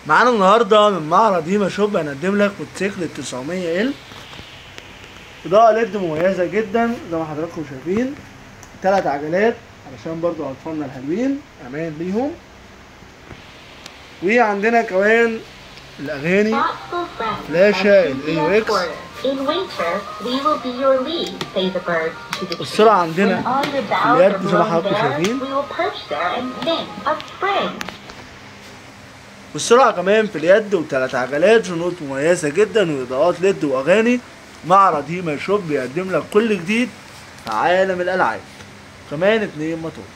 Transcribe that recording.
معانا النهارده من معرض هيما شوب هنقدم لك موتوسيكل 900 ال اضاءة ليد مميزة جدا زي ما حضراتكم شايفين تلات عجلات علشان برضو اطفالنا الحلوين امان ليهم وعندنا كمان الاغاني Thoughtful friends فلاشة and ال AUX. supporters. In winter, we will be your lead, say the birds to the والسرعة trees. عندنا When all your في boughs اليد are زي ما blown حضراتكم bare, شايفين. we will perch there and sing of spring. والسرعة كمان في اليد وتلات عجلات جنود مميزة جدا وإضاءات ليد وأغاني معرض هيما شوب بيقدم لك كل جديد في عالم الألعاب كمان اتنين موتور